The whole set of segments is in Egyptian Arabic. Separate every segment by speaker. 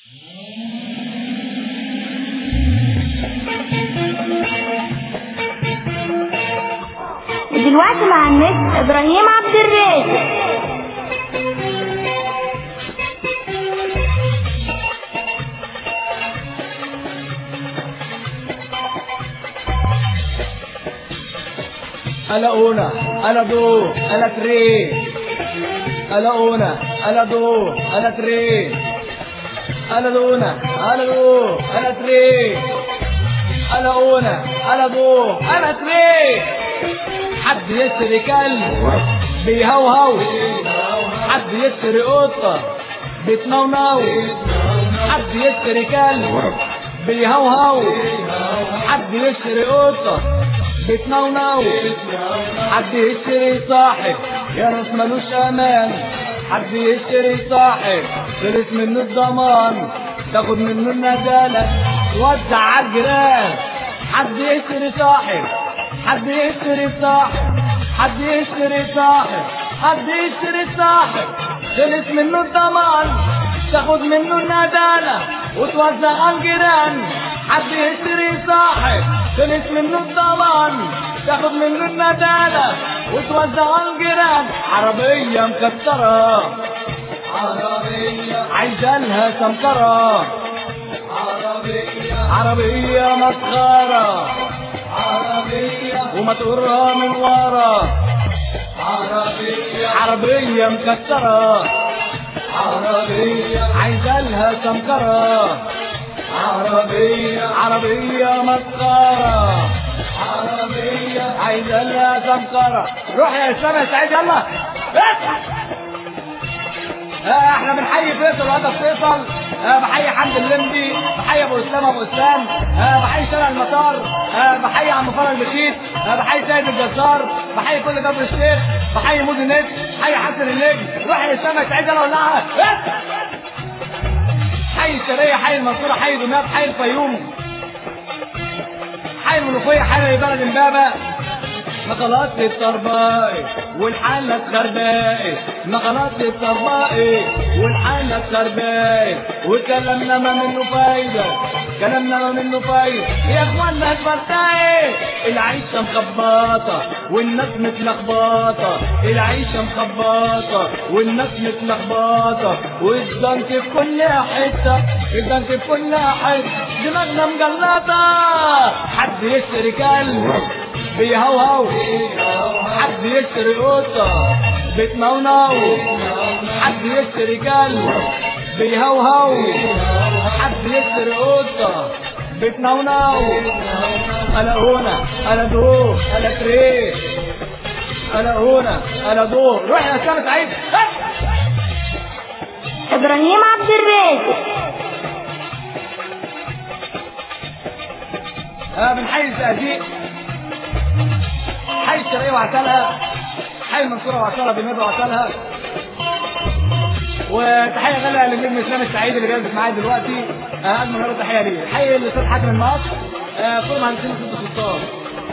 Speaker 1: ودلوقتي مع النت ابراهيم عبد الرازق
Speaker 2: Alla una, alla due, alla tre. Alla una, alla due, alla tre. Alla una, alla due, alla tre. Alla una, alla due, alla tre. حد يشتري كلب بيهوهو حد يشتري قطة بتنونو حد يشتري كلب بيهوهو حد يشتري قطة بتنونو حد يشتري صاحب يا ناس ملوش امان حد يشتري صاحب خلص منه الضمان تاخد منه الندالة توزع على الجيران حد يشتري صاحب حد يشتري صاحب حد يشتري صاحب حد يشتري صاحب خلص منه الضمان تاخد منه الندالة وتوزع على الجيران حد يشتري صاحب خلص منه الضمان تاخد منه الندالة وتوزع على الجيران عربية مكسرة عربية عايزة لها سمكرة عربية عربية مسخرة عربية ومطورها من ورا عربية عربية مكسرة عربية عايزة لها سمكرة عربية عربية مسخرة عربية عايزة لها سمكرة روح يا اسلام يا سعيد يلا افتح آه احنا بنحيي فيصل وهذا فيصل آه بحيي حمد اللمبي بحيي ابو اسلام ابو اسلام آه بحيي شارع المطار آه بحيي عم فرج بشير آه بحيي سيد الجزار بحيي كل كفر الشيخ بحيي مودي نجم بحيي حسن النجم روح يا اسلام يا سعيد يلا ولعها حي الشرقية حي المنصورة حي دمياط حي الفيوم حي المنوفية حي بلد امبابة مقالات الطربائي والحالة خربائي مقالات الطربائي والحالة خربائي وكلامنا ما منه فايدة كلامنا ما منه فايدة يا اخوانا الفرتاي العيشة مخبطة والناس متلخبطة العيشة مخبطة والناس متلخبطة والزنك في كل حتة الزنك في كل حتة دماغنا مجلطة حد يشتري كلب بيهوهو حد يشتري قطة بتنونو حد يشتري كلب بيهوهو حد يشتري قطة بتنونو انا هنا انا دو انا تري انا هنا انا دو روح يا اسامة سعيد
Speaker 1: ابراهيم عبد الرازق
Speaker 2: اه بنحيي الزقازيق حي الشرقية وعسلها حي المنصورة وعسلها بمير وعسلها وتحية غالية للنجم اسلام السعيد اللي جاي معايا دلوقتي آه، اجمل مرة تحية ليه حي الاستاذ حاتم المقص آه، كل مهندسين ست سلطان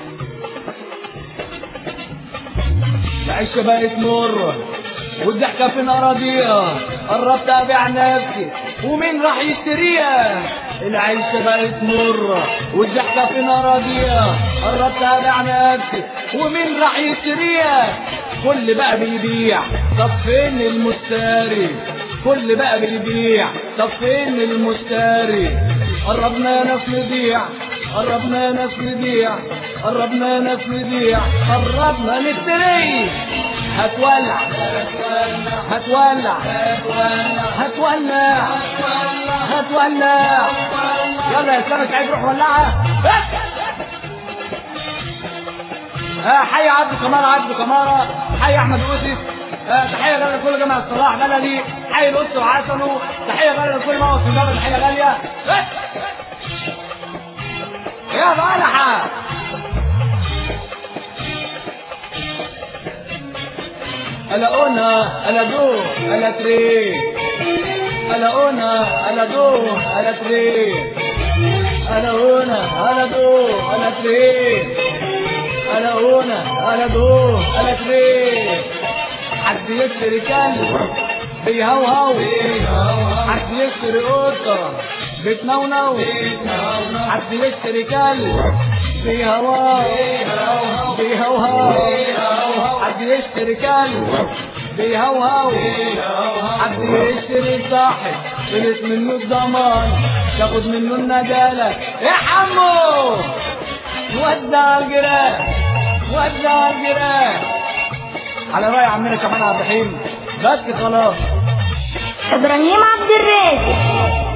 Speaker 2: العيشة بقت مرة والضحكة في أراضيها قربت أبيع نفسي ومين راح يشتريها العيشة بقت مرة والضحكة في أراضيها قربت أبيع نفسي ومين راح يشتريها كل بقى بيبيع طب فين المشتري كل بقى بيبيع طب فين المشتري قربنا ناس نبيع قربنا ناس نبيع قربنا ناس نبيع قربنا نشتري هتولع هتولع هتولع هتولع يلا يا سامة سعيد روح ولعها آه حي عبد كمارة عبد كمارة حي احمد يوسف آه تحية غالية لكل جامعة الصلاح بلدي حي الأسر وعسلو تحية غالية لكل موقف في البلد تحية غالية يا بلحة ألا أنا ألا دو ألا تري ألا أنا ألا دو ألا تري ألا أنا ألا دو ألا تري ألا أنا ألا دو ألا تري حد يشتري كلب بيهوهو حد يشتري قطة بتنونو حد يشتري كلب بيهواه بيهوهو حد يشتري كلب بيهوهو حد يشتري صاحب خلص منه الضمان تاخد منه الندالة يا حمو ودع الجيران ودع الجيران على رأي عمنا كمان عبد الرحيم بس خلاص
Speaker 1: ابراهيم عبد الرازق